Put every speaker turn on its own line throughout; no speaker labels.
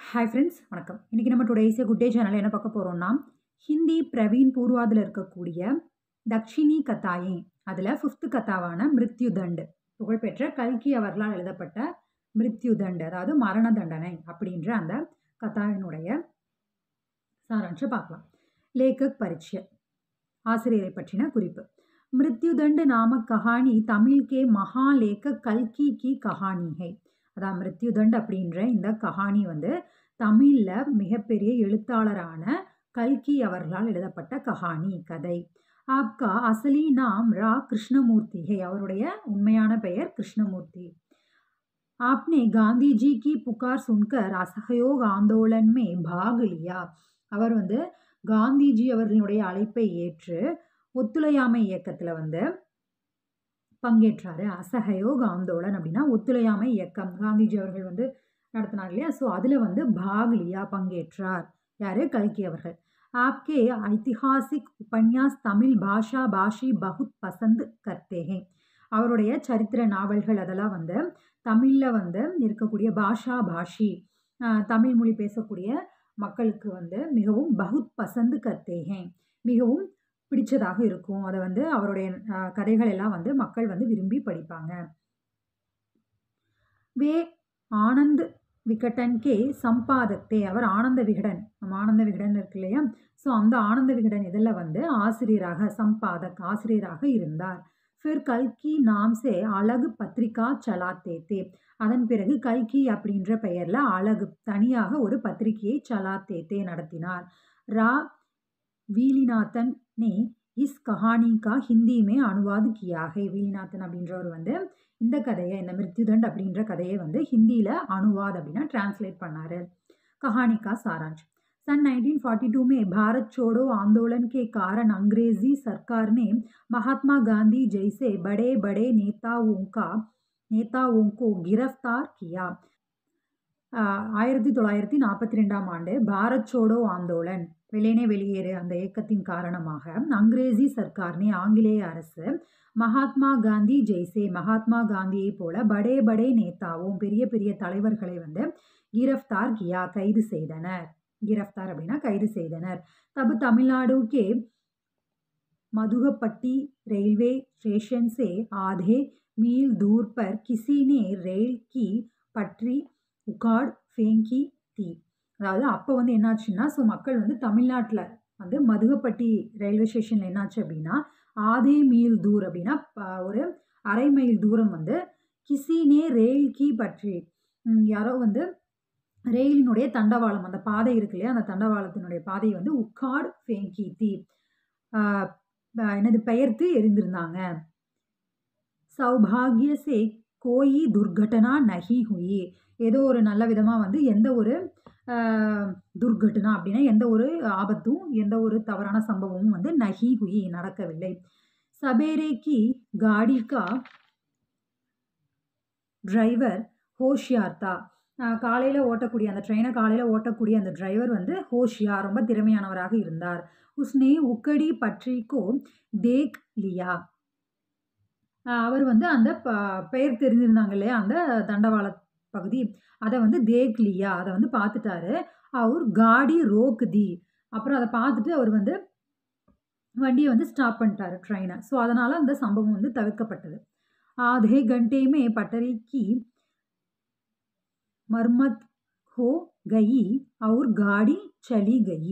hi friends வணக்கம் இன்றைக்கி நம்ம டுடேஸே குட் டே சேனலில் என்ன பார்க்க போகிறோம்னா ஹிந்தி பிரவீன் பூர்வாதில் இருக்கக்கூடிய தக்ஷினி கத்தாயே அதில் ஃபிஃப்த்து கத்தாவான மிருத்யுதண்டு புகழ்பெற்ற கல்கி அவர்களால் எழுதப்பட்ட மிருத்யுதண்டு அதாவது மரண தண்டனை அப்படின்ற அந்த கத்தாவினுடைய சாராம்சம் பார்க்கலாம் லேக்கக் பரிச்சய ஆசிரியரை பற்றின குறிப்பு மிருத்யுதண்டு நாம கஹானி தமிழ் கே மகாலேக்க கல்கி கி கஹானி ஹை அதான் மிருத்யுதண்ட் அப்படின்ற இந்த கஹானி வந்து தமிழில் மிகப்பெரிய எழுத்தாளரான கல்கி அவர்களால் எழுதப்பட்ட கஹானி கதை ஆப்கா அசலி நாம் ரா கிருஷ்ணமூர்த்தி ஹே அவருடைய உண்மையான பெயர் கிருஷ்ணமூர்த்தி आपने गांधी जी की पुकार सुनकर असहयोग आंदोलन में भाग लिया அவர் வந்து காந்திஜி அவர்களுடைய அழைப்பை ஏற்று ஒத்துழையாமை இயக்கத்தில் வந்து பங்கேற்றாரு அசஹயோக் ஆந்தோலன் அப்படின்னா ஒத்துழையாமை இயக்கம் காந்திஜி அவர்கள் வந்து நடத்தினார் இல்லையா ஸோ அதில் வந்து பாக்லியா பங்கேற்றார் யார் கல்கி அவர்கள் ஆப்கே ஐதிஹாசிக் உபன்யாஸ் தமிழ் பாஷா பாஷி பகுத் பசந்த் கர்த்தேகே அவருடைய சரித்திர நாவல்கள் அதெல்லாம் வந்து தமிழில் வந்து இருக்கக்கூடிய பாஷா பாஷி தமிழ் மொழி பேசக்கூடிய மக்களுக்கு வந்து மிகவும் பகுத் பசந்து கர்த்தேகே மிகவும் பிடிச்சதாக இருக்கும் அதை வந்து அவருடைய கதைகள் எல்லாம் வந்து மக்கள் வந்து விரும்பி படிப்பாங்க வே ஆனந்த் விகடன் கே சம்பாதத்தே அவர் ஆனந்த விகடன் நம்ம ஆனந்த விகடன் இருக்கு இல்லையா ஸோ அந்த ஆனந்த விகடன் இதில் வந்து ஆசிரியராக சம்பாதக் ஆசிரியராக இருந்தார் ஃபிர் கல்கி நாம் சே அழகு பத்திரிகா சலாத்தே தே அதன் பிறகு கல்கி அப்படின்ற பெயரில் அழகு தனியாக ஒரு பத்திரிகையை சலாத்தே தே நடத்தினார் ரா வீலிநாதன் நே இஸ் கஹானி கா ஹிந்தி மே அனுவாது கியாக வீலிநாதன் அப்படின்றவர் வந்து இந்த கதையை இந்த மிருத்யுதண்ட் அப்படின்ற கதையை வந்து ஹிந்தியில் அனுவாத் அப்படின்னா டிரான்ஸ்லேட் பண்ணார் कहानी का सारांश सन 1942 में भारत छोड़ो आंदोलन के कारण अंग्रेजी सरकार ने महात्मा गांधी जैसे बड़े बड़े नेताओं का नेताओं को गिरफ्तार किया ஆயிரத்தி தொள்ளாயிரத்தி நாற்பத்தி ரெண்டாம் ஆண்டு பாரத் சோடோ ஆந்தோலன் வெளியனே வெளியேறு அந்த இயக்கத்தின் காரணமாக அங்கிரேசி சர்க்கார்னே ஆங்கிலேய அரசு மகாத்மா காந்தி ஜெய்சே மகாத்மா காந்தியை போல படே படே நேதாவும் பெரிய பெரிய தலைவர்களை வந்து கிரஃப்தார் கியா கைது செய்தனர் गिरफ्तार அப்படின்னா கைது செய்தனர் तब तमिलनाडु के मधुगपट्टी रेलवे स्टेशन से आधे मील दूर पर किसी ने रेल की पटरी उखाड़ फेंकी थी அதாவது அப்போ வந்து என்னாச்சுன்னா ஸோ மக்கள் வந்து தமிழ்நாட்டில் வந்து மதுகப்பட்டி ரயில்வே ஸ்டேஷனில் என்னாச்சு அப்படின்னா ஆதே மீல் தூர் அப்படின்னா ஒரு அரை மைல் தூரம் வந்து கிசினே ரெயில் கி பற்றி யாரோ வந்து ரெயிலினுடைய தண்டவாளம் அந்த பாதை இருக்கு இல்லையா அந்த தண்டவாளத்தினுடைய பாதையை வந்து உக்காட் ஃபேங்கி தீ என்னது பெயர்த்து எரிந்திருந்தாங்க சௌபாகிய சே கோயி துர்கட்டனா நகி ஹுயி ஏதோ ஒரு நல்ல விதமாக வந்து எந்த ஒரு துர்கட்டனா அப்படின்னா எந்த ஒரு ஆபத்தும் எந்த ஒரு தவறான சம்பவமும் வந்து நகி ஹுயி நடக்கவில்லை சபேரே கி காடிகா டிரைவர் ஹோஷியார்த்தா காலையில் ஓட்டக்கூடிய அந்த ட்ரெயினை காலையில் ஓட்டக்கூடிய அந்த டிரைவர் வந்து ஹோஷியா ரொம்ப திறமையானவராக இருந்தார் உஸ்னே உக்கடி பற்றிக்கோ தேக் லியா அவர் வந்து அந்த ப பெயர் தெரிஞ்சிருந்தாங்க இல்லையா அந்த தண்டவாள பகுதி அதை வந்து தேக் லியா அதை வந்து பார்த்துட்டாரு அவர் காடி ரோக் தி அப்புறம் அதை பார்த்துட்டு அவர் வந்து வண்டியை வந்து ஸ்டாப் பண்ணிட்டாரு ட்ரெயினை ஸோ அதனால் அந்த சம்பவம் வந்து தவிர்க்கப்பட்டது ஆதே கண்டேமே பட்டரிக்கு मरम्मत हो गई और गाड़ी चली गई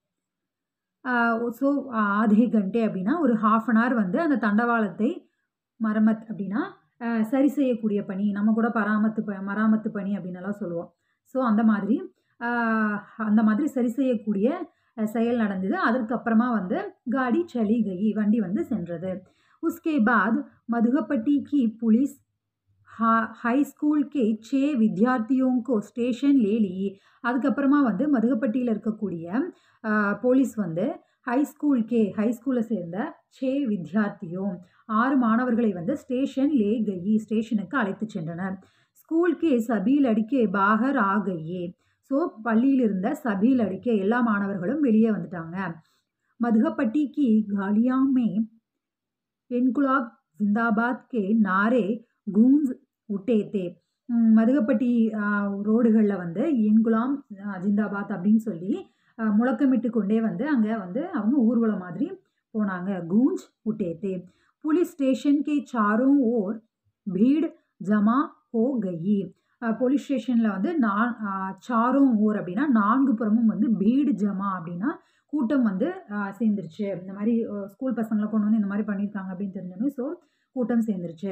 ஸோ ஆதே கண்டே அப்படின்னா ஒரு ஹாஃப் அன் ஹவர் வந்து அந்த தண்டவாளத்தை மரமத் அப்படின்னா சரி செய்யக்கூடிய பணி நம்ம கூட பராமத்து ப மராமத்து பணி அப்படின்னலாம் சொல்லுவோம் ஸோ அந்த மாதிரி அந்த மாதிரி சரி செய்யக்கூடிய செயல் நடந்தது அதற்கப்புறமா வந்து காடி சலி கை வண்டி வந்து சென்றது உஸ்கே பாத் மதுகப்பட்டி கி புலிஸ் ஹை ஸ்கூல் கே சே வித்யார்த்தியோங்கோ ஸ்டேஷன் லேலி அதுக்கப்புறமா வந்து மதுகப்பட்டியில் இருக்கக்கூடிய போலீஸ் வந்து ஹை ஸ்கூல் கே ஹை ஸ்கூலில் சேர்ந்த சே வித்யார்த்தியோ ஆறு மாணவர்களை வந்து ஸ்டேஷன் லே கயி ஸ்டேஷனுக்கு அழைத்து சென்றனர் ஸ்கூல் கே சபீல் அடிக்கே பாகர் ஆகையே ஸோ பள்ளியில் இருந்த சபீல் அடிக்க எல்லா மாணவர்களும் வெளியே வந்துட்டாங்க மதுகப்பட்டி கி காலியாமே இன்குலாப் ஜிந்தாபாத் கே நாரே गूंज उठे थे ம், மதுகப்பட்டி ரோடுகளில் வந்து இன்குலாம் அஹ், ஜிந்தாபாத் அப்படின்னு சொல்லி அஹ், முழக்கமிட்டு கொண்டே வந்து அங்கே வந்து அவங்க ஊர்வலம் மாதிரி போனாங்க गूंज उठे थे पुलिस स्टेशन के चारों ओर भीड़ जमा हो गई போலீஸ் ஸ்டேஷனில் வந்து நான் சாரும் ஓர் அப்படின்னா நான்கு புறமும் வந்து பீடு ஜமா அப்படின்னா கூட்டம் வந்து அஹ், சேர்ந்துருச்சு இந்த மாதிரி ஸ்கூல் பசங்களை கொண்டு வந்து இந்த மாதிரி பண்ணியிருக்காங்க அப்படின்னு தெரிஞ்சோன்னே ஸோ கூட்டம் சேர்ந்துருச்சு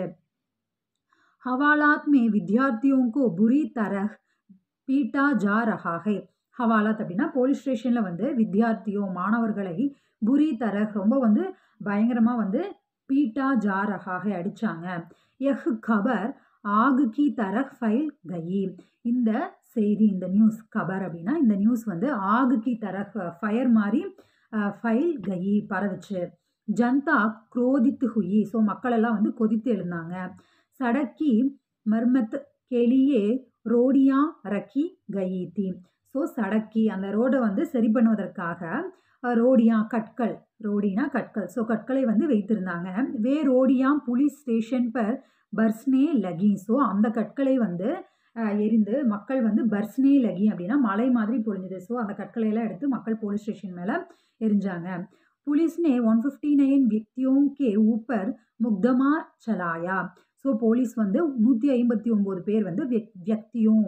हवालात में विद्यार्थियों को बुरी तरह पीटा जा रहा है ஹவாலாத் அப்படின்னா போலீஸ் ஸ்டேஷனில் வந்து வித்தியார்த்தியோ மாணவர்களை புரி தரஹ் ரொம்ப வந்து பயங்கரமாக வந்து பீட்டா ஜா ரஹாக அடித்தாங்க எஹ் கபர் ஆகு கி தரஹ் ஃபைல் கயி இந்த செய்தி இந்த நியூஸ் கபர் அப்படின்னா இந்த நியூஸ் வந்து ஆகு கி தரஹ் ஃபயர் மாதிரி ஃபைல் கயி பரவுச்சு ஜனதா குரோதித்து ஹுயி ஸோ மக்கள் எல்லாம் வந்து கொதித்து எழுந்தாங்க சடக்கி மர்மத் கெளியே ரோடியா ரக்கி கயி தி ஸோ சடக்கி அந்த ரோடை வந்து சரி பண்ணுவதற்காக அஹ், ரோடியா கற்கள் ரோடினா கற்கள் ஸோ கற்களை வந்து வைத்திருந்தாங்க வே ரோடியா புலிஸ் ஸ்டேஷன் பர் பர்ஸ்னே லகி ஸோ அந்த கற்களை வந்து அஹ், எரிந்து மக்கள் வந்து பர்ஸ்னே லகி அப்படின்னா மலை மாதிரி பொழிஞ்சுது ஸோ அந்த கற்களை எல்லாம் எடுத்து மக்கள் போலீஸ் ஸ்டேஷன் மேலே எரிஞ்சாங்க पुलिस ने 159 व्यक्तियों के ऊपर मुकदमा चलाया ஸோ போலீஸ் வந்து நூற்றி ஐம்பத்தி ஒம்பது பேர் வந்து வியக் வியக்தியும்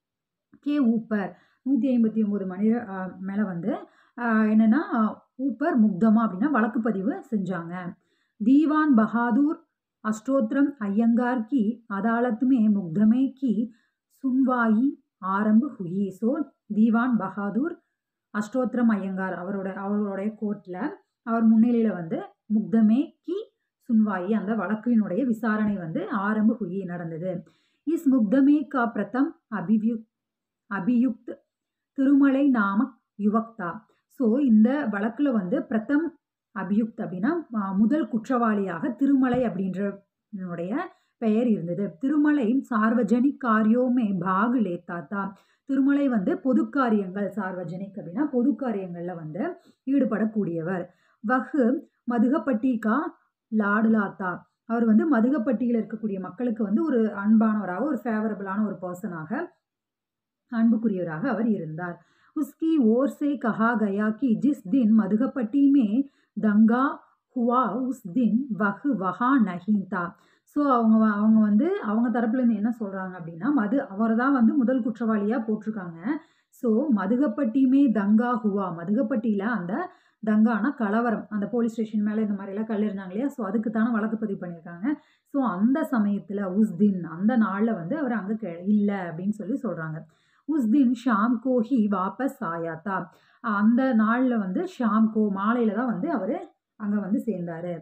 கே ஊப்பர் நூற்றி ஐம்பத்தி ஒம்பது மணி மேலே வந்து ஆஹ், என்னன்னா ஊப்பர் முக்தமா அப்படின்னா வழக்கு பதிவு செஞ்சாங்க தீவான் பஹாதூர் அஷ்டோத்திரம் ஐயங்கார் கி அதாலத் மே முக்தமே கி சுன்வாயி ஆரம்பு ஹுயி ஸோ தீவான் பஹாதூர் அஷ்டோத்திரம் ஐயங்கார் அவரோட அவருடைய கோர்ட்டில் அவர் முன்னிலையில் வந்து முக்தமே கி சுன்வாயி அந்த வழக்கினுடைய விசாரணை வந்து ஆரம்ப ஹுயி நடந்தது இஸ் முக்தமே கா பிரதம் அபியுக் அபியுக்த் திருமலை நாமக் யுவக்தா ஸோ இந்த வழக்கில் வந்து பிரதம் அபியுக்த் அப்படின்னா ஆ, முதல் குற்றவாளியாக திருமலை அப்படின்றனுடைய பெயர் இருந்தது திருமலை சார்வஜனிக் காரியோமே பாகு லேத்தாத்தா திருமலை வந்து பொது காரியங்கள் சார்வஜனிக் அப்படின்னா பொது காரியங்களில் வந்து ஈடுபடக்கூடியவர் வஹு மதுகப்பட்டிகா லாடுலாத்தா அவர் வந்து மதுகப்பட்டியில் இருக்கக்கூடிய மக்களுக்கு வந்து ஒரு அன்பானவராக ஒரு ஃபேவரபிளான ஒரு பர்சனாக அன்புக்குரியவராக அவர் இருந்தார் உஸ்கி ஓர் से कहा गया कि जिस दिन मधुकपट्टी में दंगा हुआ उस दिन वह वहाँ नहीं था ஸோ அவங்க வ- அவங்க வந்து அவங்க தரப்புலேருந்து என்ன சொல்கிறாங்க அப்படின்னா மது அவரை தான் வந்து முதல் குற்றவாளியாக போட்டிருக்காங்க ஸோ மதுகப்பட்டியுமே தங்கா ஹுவா மதுகப்பட்டியில் அந்த தங்கானா கலவரம் அந்த போலீஸ் ஸ்டேஷன் மேலே இந்த மாதிரிலாம் கல் இருந்தாங்க இல்லையா ஸோ அதுக்கு தானே வழக்கு பதிவு பண்ணியிருக்காங்க ஸோ அந்த சமயத்தில் உஸ் தின் அந்த நாளில் வந்து அவர் அங்கே கெ இல்லை அப்படின்னு சொல்லி சொல்கிறாங்க உஸ் தின் ஷாம் கோ ஹி வாபஸ் ஆயாத்தா அந்த நாளில் வந்து ஷாம் கோ மாலையில் தான் வந்து அவர் அங்கே வந்து சேர்ந்தார்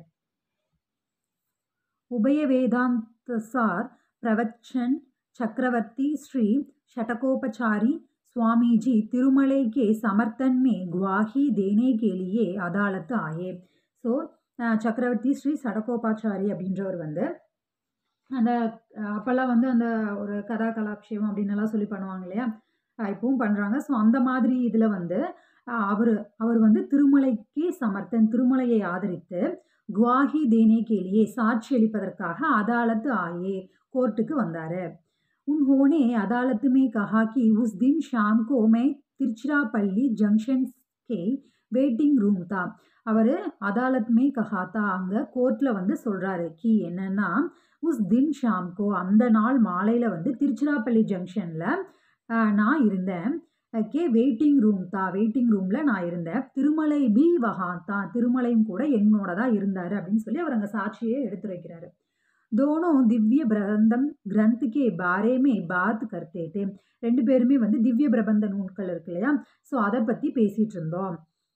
உபய வேதாந்தசார் பிரவச்சன் சக்கரவர்த்தி ஸ்ரீ ஷटकोपचारी स्वामी जी तिरुमले के समर्थन में गुवाही देने के लिए अदालत आए ஸோ சக்கரவர்த்தி ஸ்ரீ சடகோபாச்சாரி அப்படின்றவர் வந்து அந்த அஹ், அப்போல்லாம் வந்து அந்த ஒரு கதா கலாட்சேபம் அப்படின்னு எல்லாம் சொல்லி பண்ணுவாங்க இல்லையா அஹ், இப்பவும் பண்ணுறாங்க ஸோ அந்த மாதிரி இதில் வந்து அவர் அவர் வந்து திருமலைக்கு சமர்த்தன் திருமலையை ஆதரித்து குவாஹி தேனே கேலியே சாட்சி அளிப்பதற்காக அதாலத்து ஆயே கோர்ட்டுக்கு வந்தார் उन्होंने अदालत में कहा कि उस दिन शाम को मैं तिरुचिरापल्ली जंक्शन के வெயிட்டிங் ரூம் தான் அவர் அதாலத் மே கஹாத்தா அங்கே கோர்ட்டில் வந்து சொல்கிறாரு கி என்னன்னா உஸ் தின் ஷாம்கோ அந்த நாள் மாலையில் வந்து திருச்சிராப்பள்ளி ஜங்ஷனில் நான் இருந்தேன் கே வெயிட்டிங் ரூம் தான் வெயிட்டிங் ரூமில் நான் இருந்தேன் திருமலை பி வஹாத்தா திருமலையும் கூட என்னோட தான் இருந்தார் அப்படின்னு சொல்லி அவர் அங்கே சாட்சியை எடுத்து வைக்கிறாரு दोनों दिव्य பிரபந்தம் கிரந்த் கே பாரே மே பாத் கர்த்தே தே ரெண்டு பேருமே வந்து திவ்ய பிரபந்த நூல்கள் இருக்கு இல்லையா ஸோ அதை பற்றி பேசிகிட்டு இருந்தோம்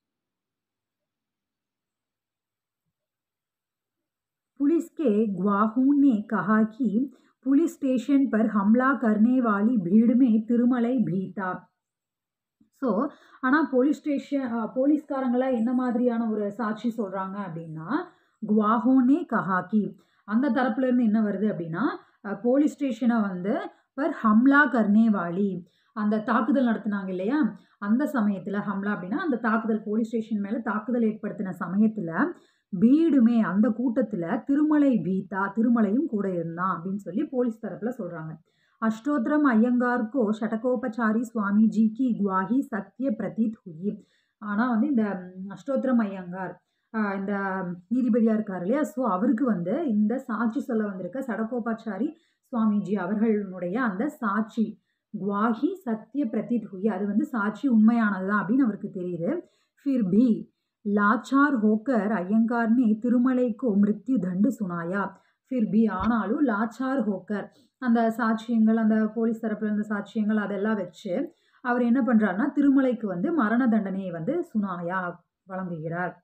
पुलिस के गवाहों ने कहा कि पुलिस स्टेशन पर हमला करने वाली भीड़ में तिरुमலை भी था ஸோ ஆனால் போலீஸ் ஸ்டேஷன் போலீஸ்காரங்களாம் என்ன மாதிரியான ஒரு சாட்சி சொல்கிறாங்க அப்படின்னா குவாஹோனே கஹாக்கி அந்த தரப்புலேருந்து என்ன வருது அப்படின்னா அஹ், போலீஸ் ஸ்டேஷனை வந்து பர் ஹம்லா கர்னே வாலி அந்த தாக்குதல் நடத்துனாங்க இல்லையா அந்த சமயத்தில் ஹம்லா அப்படின்னா அந்த தாக்குதல் போலீஸ் ஸ்டேஷன் மேலே தாக்குதல் ஏற்படுத்தின சமயத்தில் பீடுமே அந்த கூட்டத்தில் திருமலை பீத்தா திருமலையும் கூட இருந்தான் அப்படின்னு சொல்லி போலீஸ் தரப்பில் சொல்கிறாங்க अष्टोत्रम अयंगार को ஷடகோபச்சாரி சுவாமிஜி கி குவாஹி சத்திய பிரதீத் ஹுயி ஆனால் வந்து இந்த ம், அஷ்டோத்திரம் ஐயங்கார் ஆஹ் இந்த நீதிபதியாக இருக்கார் இல்லையா ஸோ அவருக்கு வந்து இந்த சாட்சி சொல்ல வந்திருக்க சடகோபாச்சாரி சுவாமிஜி அவர்களுடைய அந்த சாட்சி குவாஹி சத்திய பிரதீத் ஹுயி அது வந்து சாட்சி உண்மையானது தான் அப்படின்னு அவருக்கு தெரியுது ஃபிர் பி லாச்சார் ஹோக்கர் ஐயங்கார் ने திருமலை को மிருத்யு தண்டு சுனாயா ஃபிர் பி ஆனாலும் லாச்சார் ஹோக்கர் அந்த சாட்சியங்கள் அந்த போலீஸ் தரப்புல இருந்த சாட்சியங்கள் அதெல்லாம் வச்சு அவர் என்ன பண்றாருன்னா திருமலைக்கு வந்து மரண தண்டனையை வந்து சுனாயா வழங்குகிறார்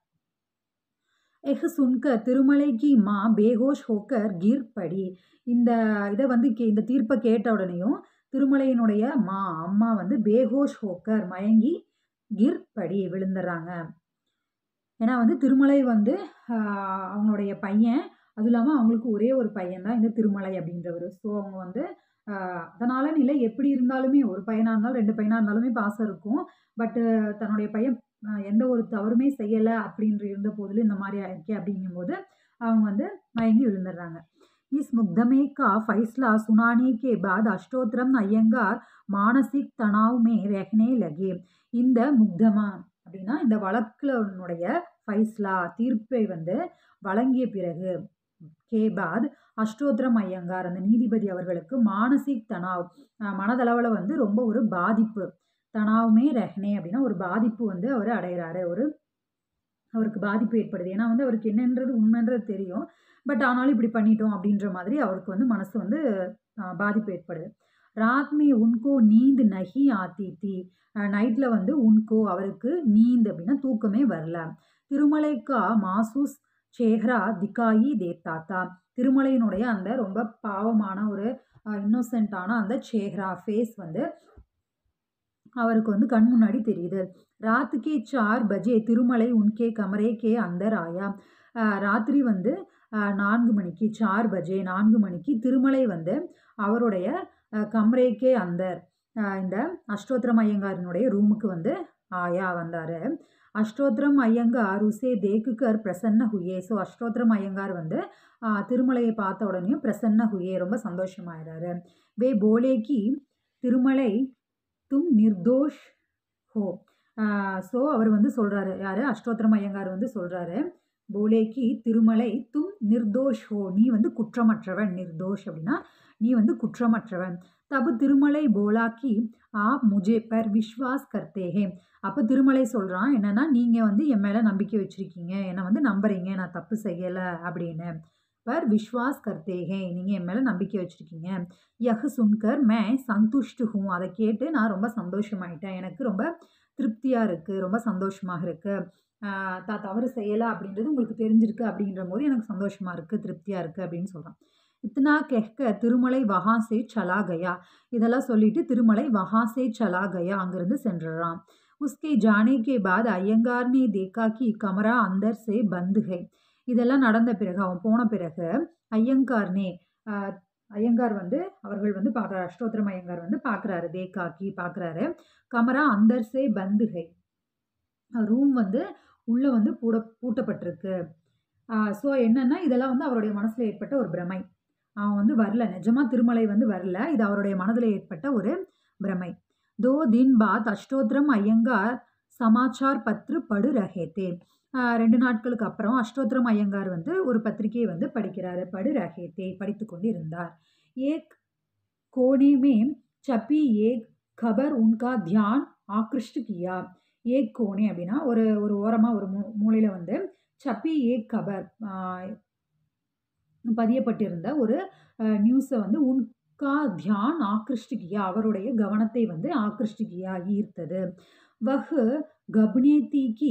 எஹ் சுன்கர் திருமலை கி மா பேகோஷ் ஹோக்கர் கிர் படி இந்த இதை வந்து கே- இந்த தீர்ப்பை கேட்ட உடனேயும் திருமலையினுடைய மா அம்மா வந்து பேகோஷ் ஹோக்கர் மயங்கி கிர் படி விழுந்துடுறாங்க ஏன்னா வந்து திருமலை வந்து ஆஹ், அவங்களுடைய பையன் அதுவும் இல்லாமல் அவங்களுக்கு ஒரே ஒரு பையன் தான் இந்த திருமலை அப்படின்றவர் ஸோ அவங்க வந்து ஆஹ், அதனால நிலை எப்படி இருந்தாலுமே ஒரு பையனாக இருந்தாலும் ரெண்டு பையனாக இருந்தாலுமே பாசம் இருக்கும் பட்டு தன்னுடைய பையன் ஆஹ், எந்த ஒரு தவறுமே செய்யலை அப்படின்ற இருந்த போதிலும் இந்த மாதிரி ஆயிருக்கே அப்படிங்கும்போது அவங்க வந்து மயங்கி விழுந்துடுறாங்க इस मुकदमे का फैसला सुनाने के बाद अष्टोत्तरम अयंगार मानसिक तनाव में रहने लगे இந்த முக்தமா அப்படின்னா இந்த வழக்கினுடைய ஃபைஸ்லா தீர்ப்பை வந்து வழங்கிய பிறகு கேபாத் அஷ்டோத்திரம் ஐயங்கார் அந்த நீதிபதி அவர்களுக்கு மானசிக் தனாவ் அஹ் மனதளவில் வந்து ரொம்ப ஒரு பாதிப்பு தனாவுமே ரெஹ்னே அப்படின்னா ஒரு பாதிப்பு வந்து அவர் அடைகிறாரு ஒரு அவருக்கு பாதிப்பு ஏற்படுது ஏன்னா வந்து அவருக்கு என்னன்றது உண்மைன்றது தெரியும் பட் ஆனாலும் இப்படி பண்ணிட்டோம் அப்படின்ற மாதிரி அவருக்கு வந்து மனசு வந்து அஹ், பாதிப்பு ஏற்படுது ராத் மே உன்கோ நீந்து நஹி ஆத்தி தி நைட்டில் வந்து உன்கோ அவருக்கு நீந்து அப்படின்னா தூக்கமே வரல திருமலைக்கா மாசூஸ் சேஹ்ரா திகாயி தேத்தாத்தா திருமலையினுடைய அந்த ரொம்ப பாவமான ஒரு இன்னோசென்ட்டான அந்த சேஹ்ரா ஃபேஸ் வந்து அவருக்கு வந்து கண் முன்னாடி தெரியுது ராத்துக்கே சார் பஜே திருமலை உன்கே கமரே கே அந்தர் ஆயா ஆஹ் ராத்திரி வந்து ஆஹ் நான்கு மணிக்கு சார் பஜே நான்கு மணிக்கு திருமலை வந்து அவருடைய ஆஹ் கம்ரேக்கே அந்தர் ஆஹ் இந்த அஷ்டோத்திரம் ஐயங்காரினுடைய ரூமுக்கு வந்து ஆயா வந்தார் அஷ்டோத்திரம் ஐயங்கார் உசே தேக்குக்கர் பிரசன்ன ஹுயே ஸோ அஷ்டோத்திரம் ஐயங்கார் வந்து ஆஹ் திருமலையை பார்த்த உடனேயும் பிரசன்ன ஹுயே ரொம்ப சந்தோஷமாயிடுறாரு வே போலேக்கி திருமலை தும் நிர்தோஷ் ஹோ ஸோ அவர் வந்து சொல்கிறாரு யார் அஷ்டோத்திரம் ஐயங்கார் வந்து சொல்கிறாரு போலேக்கி திருமலை தும் நிர்தோஷ் ஹோ நீ வந்து குற்றமற்றவன் நிர்தோஷ் அப்படின்னா நீ வந்து குற்றமற்றவன் தபு திருமலை போலாக்கி ஆப் முஜே பர் விஸ்வாஸ் கர்த்தேஹே அப்போ திருமலை சொல்கிறான் என்னன்னா நீங்கள் வந்து என் மேலே நம்பிக்கை வச்சுருக்கீங்க என்னை வந்து நம்புறீங்க நான் தப்பு செய்யலை அப்படின்னு பர் விஸ்வாஸ் கர்த்தேஹே நீங்கள் என் மேலே நம்பிக்கை வச்சுருக்கீங்க யஹ் சுன்கர் மே சந்துஷ்டு ஹூ அதை கேட்டு நான் ரொம்ப சந்தோஷமாயிட்டேன் எனக்கு ரொம்ப திருப்தியாக இருக்குது ரொம்ப சந்தோஷமாக இருக்குது தான் தவறு செய்யலை அப்படின்றது உங்களுக்கு தெரிஞ்சிருக்கு அப்படின்ற போது எனக்கு சந்தோஷமாக இருக்குது திருப்தியாக இருக்குது அப்படின்னு சொல்கிறான் இத்தனா கெஹ்க திருமலை வஹாசே சலா கயா இதெல்லாம் சொல்லிட்டு திருமலை வஹாசே சலா கயா அங்கிருந்து சென்றுறான் உஸ்கே ஜானே கே பாத் ஐயங்கார் ने देखा कि கமரா अंदर से बंद है இதெல்லாம் நடந்த பிறகு அவன் போன பிறகு ஐயங்கார்னே ஆஹ், ஐயங்கார் வந்து அவர்கள் வந்து பார்க்குறாரு அஷ்டோத்திரம் ஐயங்கார் வந்து பார்க்குறாரு தேக்காக்கி பார்க்குறாரு கமரா அந்தர் சே பந்து ஹை ரூம் வந்து உள்ளே வந்து பூட பூட்டப்பட்டிருக்கு ஸோ என்னன்னா இதெல்லாம் வந்து அவருடைய மனசில் ஏற்பட்ட ஒரு பிரமை அவன் வந்து வரல நிஜமா திருமலை வந்து வரல இது அவருடைய மனதில் ஏற்பட்ட ஒரு பிரமை தோ தின் பாத் அஷ்டோத்திரம் ஐயங்கார் சமாச்சார் பத்ரு படு ரஹேத்தே ஆஹ் ரெண்டு நாட்களுக்கு அப்புறம் அஷ்டோத்திரம் ஐயங்கார் வந்து ஒரு பத்திரிகையை வந்து படிக்கிறாரு படு ரஹேத்தே படித்து கொண்டு இருந்தார் ஏக் கோனே மே சப்பி ஏக் खबर उनका ध्यान आकृष्ट किया ஏக் கோனே அப்படின்னா ஒரு ஒரு ஓரமாக ஒரு மூ மூலையில் வந்து சப்பி ஏக் கபர் ஆஹ் பதியப்பட்டிருந்த ஒரு நியூஸை வந்து உன்கா தியான் ஆக்ருஷ்ட் கியா அவருடைய கவனத்தை வந்து ஆக்ருஷ்ட் கியா ஈர்த்தது वह गबनेती की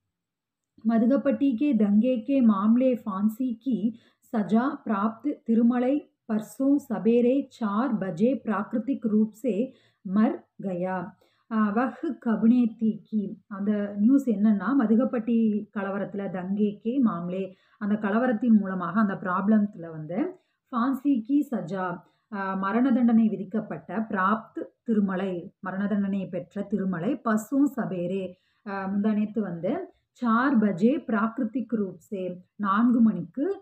मधुगपट्टी के दंगे के मामले फांसी की सजा प्राप्त तिरुमलाई परसों सवेरे चार बजे प्राकृतिक रूप से मर गया ஆஹ் வஹ் கபுனேத்தி கி அந்த நியூஸ் என்னன்னா மதுகப்பட்டி கலவரத்தில் தங்கேக்கே மாம்லே அந்த கலவரத்தின் மூலமாக அந்த ப்ராப்ளத்தில் வந்து ஃபான்சி கி சஜா ஆஹ் மரண தண்டனை விதிக்கப்பட்ட பிராப்த் திருமலை மரண தண்டனை பெற்ற திருமலை பசு சபேரே ஆஹ் முந்தானேத்து வந்து சார் பஜே பிராகிருத்திக் ரூப் சே நான்கு மணிக்கு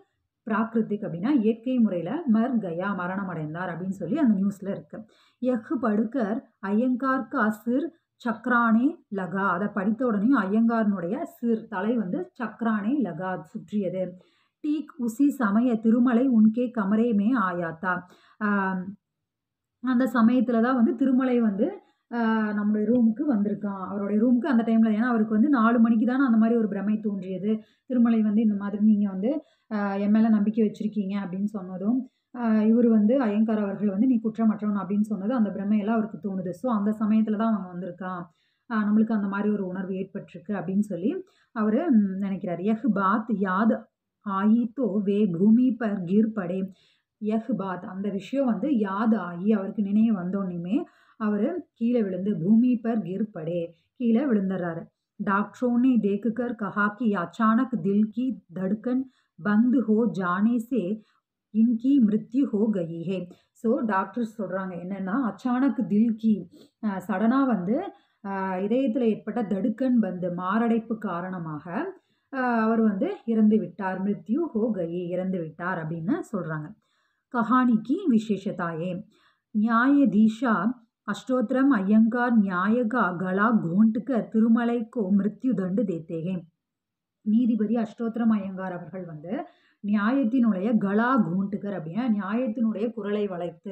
பிராகிருத்திக் அப்படின்னா இயற்கை முறையில் மர் கயா மரணம் அடைந்தார் அப்படின்னு சொல்லி அந்த நியூஸில் இருக்கு யஹ் படுக்கர் ஐயங்கார் கா சிர் சக்ரானே லகா அதை படித்த உடனேயும் ஐயங்காரனுடைய சிர் தலை வந்து சக்ரானே லகா சுற்றியது டீக் உசி சமய திருமலை உன்கே கமரேமே ஆயாத்தா ஆம், அந்த சமயத்தில் தான் வந்து திருமலை வந்து ஆஹ், நம்மளுடைய ரூமுக்கு வந்திருக்கான் அவருடைய ரூமுக்கு அந்த டைமில் ஏன்னா அவருக்கு வந்து நாலு மணிக்கு தானே அந்த மாதிரி ஒரு பிரமை தோன்றியது திருமலை வந்து இந்த மாதிரி நீங்கள் வந்து ஆஹ், என் மேலே நம்பிக்கை வச்சுருக்கீங்க அப்படின்னு சொன்னதும் இவர் வந்து ஐயங்கார் அவர்கள் வந்து நீ குற்றமற்றவன் அப்படின்னு சொன்னது அந்த பிரமையெல்லாம் அவருக்கு தோணுது ஸோ அந்த சமயத்தில் தான் அவன் வந்திருக்கான் ஆஹ், நம்மளுக்கு அந்த மாதிரி ஒரு உணர்வு ஏற்பட்டிருக்கு அப்படின்னு சொல்லி அவர் நினைக்கிறார் யஹ் பாத் யாத் ஆயி தோ வே பூமி பர் கிர் படே யஹ் பாத் அந்த விஷயம் வந்து யாத் ஆகி அவருக்கு நினைவு வந்தோன்னையுமே அவர் கீழே விழுந்து பூமி பர் கிர் படே கீழே விழுந்துடுறாரு डॉक्टरों ने देखकर कहा कि अचानक दिल की धड़कन बंद हो जाने से इनकी मृत्यु हो गई है ஸோ டாக்டர்ஸ் சொல்கிறாங்க என்னென்னா அச்சானக் தில் கி சடனாக வந்து இதயத்தில் ஏற்பட்ட தடுக்கன் பந்து மாரடைப்பு காரணமாக ஆஹ், அவர் வந்து இறந்து விட்டார் மிருத்யு ஹோ கயி இறந்து விட்டார் அப்படின்னு சொல்கிறாங்க கஹானிக்கு விசேஷதாயே न्यायाधीशा अष्टोत्तरम अयंकार न्याय का गला घोंट कर திருமலை को मृत्यु दंड देते हैं நீதிபதி அஷ்டோத்திரம் ஐயங்கார் அவர்கள் வந்து நியாயத்தினுடைய கலா கூண்டுக்கர் அப்படின்னா நியாயத்தினுடைய குரலை வளைத்து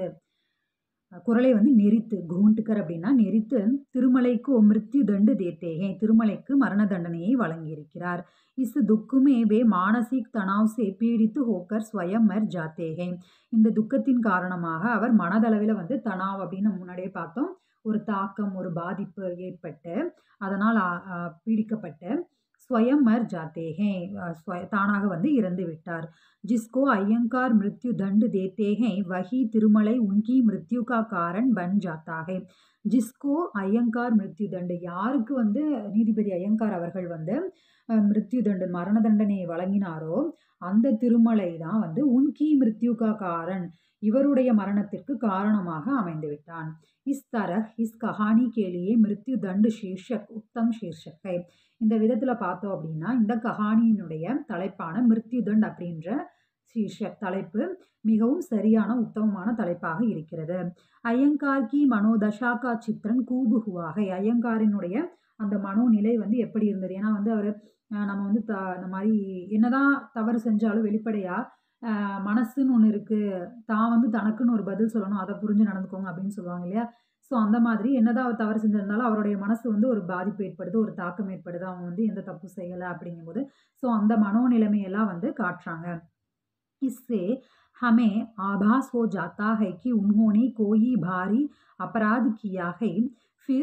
குரலை வந்து நெரித்து கூண்டுக்கர் அப்படின்னா நெரித்து திருமலைக்கு மிருத்யு தண்டு தேத்தேகே திருமலைக்கு மரண தண்டனையை வழங்கியிருக்கிறார் இஸ் துக்குமே வே மானசிக் தனாவ் சே பீடித்து ஹோக்கர் ஸ்வயம் மர் ஜாத்தேகே இந்த துக்கத்தின் காரணமாக அவர் மனதளவில் வந்து தனாவ் அப்படின்னு நம்ம முன்னாடியே பார்த்தோம் ஒரு தாக்கம் ஒரு பாதிப்பு ஏற்பட்டு அதனால் ஆ, ஆ, பீடிக்கப்பட்டு ஸ்வயம் மர் ஜாத்தேகே ஸ்வய- தானாக வந்து இறந்து விட்டார் जिसको अयंकार मृत्यु दंड देते हैं वही तिरुमலை उनकी मृत्यु का कारण बन जाता है जिसको अयंकार मृत्यु दंड யாருக்கு வந்து நீதிபதி ஐயங்கார் அவர்கள் வந்து அஹ், மிருத்யு தண்டு மரண தண்டனையை வழங்கினாரோ அந்த திருமலை தான் வந்து உன்கி மிருத்யு கா காரன் இவருடைய மரணத்திற்கு காரணமாக அமைந்து விட்டான் இஸ் தரஹ் இஸ் கஹானி கேலியே மிருத்யு தண்டு சீர்ஷக் உத்தம் சீர்ஷக்கை இந்த விதத்தில் பார்த்தோம் அப்படின்னா இந்த கஹானியினுடைய தலைப்பான மிருத்யு தண்ட் அப்படின்ற சீர்ஷக் தலைப்பு மிகவும் சரியான உத்தமமான தலைப்பாக இருக்கிறது ஐயங்கார் கி மனோதஷா கா சித்திரன் கூபு ஹுவாகை ஐயங்காரினுடைய அந்த மனோநிலை வந்து எப்படி இருந்தது ஏன்னா வந்து அவர் நம்ம வந்து த இந்த மாதிரி என்னதான் தவறு செஞ்சாலும் வெளிப்படையாக மனசுன்னு ஒன்று இருக்குது தான் வந்து தனக்குன்னு ஒரு பதில் சொல்லணும் அதை புரிஞ்சு நடந்துக்கோங்க அப்படின்னு சொல்லுவாங்க இல்லையா ஸோ அந்த மாதிரி என்னதான் அவர் தவறு செஞ்சிருந்தாலும் அவருடைய மனசு வந்து ஒரு பாதிப்பு ஏற்படுது ஒரு தாக்கம் ஏற்படுது அவங்க வந்து எந்த தப்பு செய்யலை அப்படிங்கும்போது ஸோ அந்த மனோநிலைமையெல்லாம் வந்து காட்டுறாங்க इससे हमें आभास हो जाता है कि उन्होंने कोई भारी अपराध किया है फिर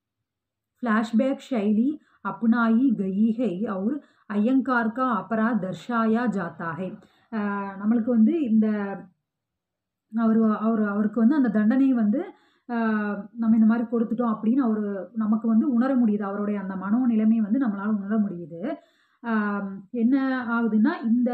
फ्लैशबैक शैली अपनाई गई है और अयंकार का अपराध दर्शाया जाता है அஹ் நம்மளுக்கு வந்து இந்த அவர் அவர் அவருக்கு வந்து அந்த தண்டனை வந்து ஆஹ் நம்ம இந்த மாதிரி கொடுத்துட்டோம் அப்படின்னு அவர் நமக்கு வந்து உணர முடியுது அவருடைய அந்த மனோநிலைமை வந்து நம்மளால் உணர முடியுது ஆஹ் என்ன ஆகுதுன்னா இந்த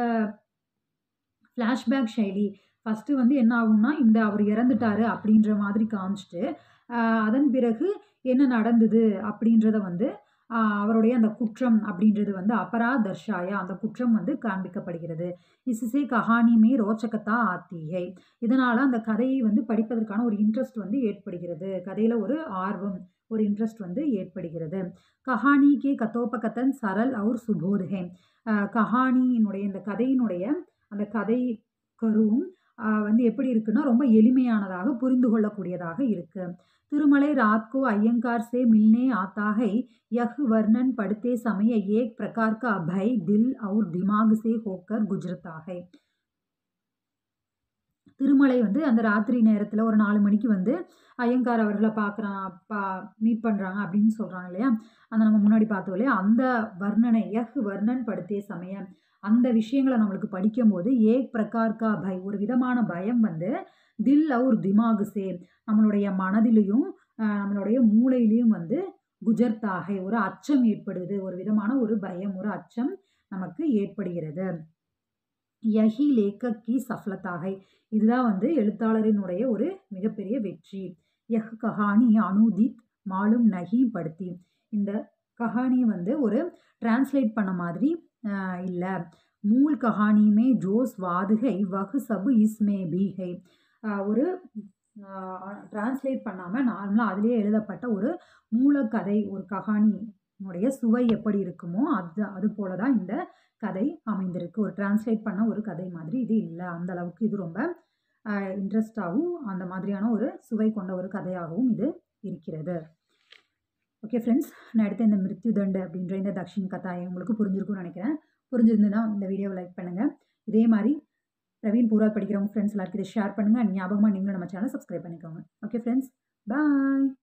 ஃப்ளாஷ்பேக் செயலி ஃபஸ்ட்டு வந்து என்ன ஆகும்னா இந்த அவர் இறந்துட்டாரு அப்படின்ற மாதிரி காமிச்சிட்டு ஆஹ் அதன் பிறகு என்ன நடந்தது அப்படின்றத வந்து ஆஹ் அவருடைய அந்த குற்றம் அப்படின்றது வந்து அபரா தர்ஷாயா அந்த குற்றம் வந்து காண்பிக்கப்படுகிறது இசுசே கஹானிமே ரோச்சகத்தா ஆத்திகை இதனால் அந்த கதையை வந்து படிப்பதற்கான ஒரு இன்ட்ரெஸ்ட் வந்து ஏற்படுகிறது கதையில் ஒரு ஆர்வம் ஒரு இன்ட்ரெஸ்ட் வந்து ஏற்படுகிறது கஹானி கே கதோபகத்தன் சரல் அவுர் சுபோதகை கஹானியினுடைய இந்த கதையினுடைய அந்த கதை கருவும் ஆஹ் வந்து எப்படி இருக்குன்னா ரொம்ப எளிமையானதாக புரிந்து கொள்ளக்கூடியதாக இருக்கு திருமலை रात को अयंकार से मिलने आता है यह वर्णन पढ़ते समय एक प्रकार का भय दिल और दिमाग से होकर गुजरता है திருமலை வந்து அந்த ராத்திரி நேரத்தில் ஒரு நாலு மணிக்கு வந்து ஐயங்கார் அவர்களை பார்க்குறான் பா மீட் பண்ணுறாங்க அப்படின்னு சொல்கிறாங்க இல்லையா அந்த நம்ம முன்னாடி பார்த்தோம் இல்லையா அந்த வர்ணனை யஹ் வர்ணன் படுத்திய சமயம் அந்த விஷயங்களை நம்மளுக்கு படிக்கும்போது ஏக் பிரகார் கா பை ஒரு விதமான பயம் வந்து தில் அவுர் திமாகு சே நம்மளுடைய மனதிலையும் ஆஹ் நம்மளுடைய மூளையிலையும் வந்து குஜர்தாகை ஒரு அச்சம் ஏற்படுது ஒரு விதமான ஒரு பயம் ஒரு அச்சம் நமக்கு ஏற்படுகிறது யஹி லேக்கக் கி சஃலத்தாகை இதுதான் வந்து எழுத்தாளரினுடைய ஒரு மிகப்பெரிய வெற்றி யஹ் கஹானி அனுதித் மாலும் நகி படுத்தி இந்த கஹானி வந்து ஒரு டிரான்ஸ்லேட் பண்ண மாதிரி இல்லை மூல் கஹானியுமே ஜோஸ் வாதுகை வகு சபு இஸ்மே பீகை ஒரு டிரான்ஸ்லேட் பண்ணாமல் நார்மலாக அதிலே எழுதப்பட்ட ஒரு மூலக்கதை ஒரு கஹானி உடைய சுவை எப்படி இருக்குமோ அது அது போல தான் இந்த கதை அமைந்திருக்கு ஒரு டிரான்ஸ்லேட் பண்ண ஒரு கதை மாதிரி இது இல்லை அந்த அளவுக்கு இது ரொம்ப இன்ட்ரெஸ்டாகவும் அந்த மாதிரியான ஒரு சுவை கொண்ட ஒரு கதையாகவும் இது இருக்கிறது ஓகே ஃப்ரெண்ட்ஸ் நான் எடுத்த இந்த மிருத்யுதண்டு அப்படின்ற இந்த தக்ஷின் கதாயை உங்களுக்கு புரிஞ்சிருக்கும்னு நினைக்கிறேன் புரிஞ்சிருந்துன்னா இந்த வீடியோவை லைக் பண்ணுங்கள் இதே மாதிரி பிரவீன் பூரா படிக்கிறவங்க ஃப்ரெண்ட்ஸ் எல்லாருக்கும் இதை ஷேர் பண்ணுங்கள் ஞாபகமாக நீங்களும் நம்ம சேனலை சப்ஸ்கிரைப் பண்ணிக்கோங்க ஓகே ஃப்ரெண்ட்ஸ் பாய்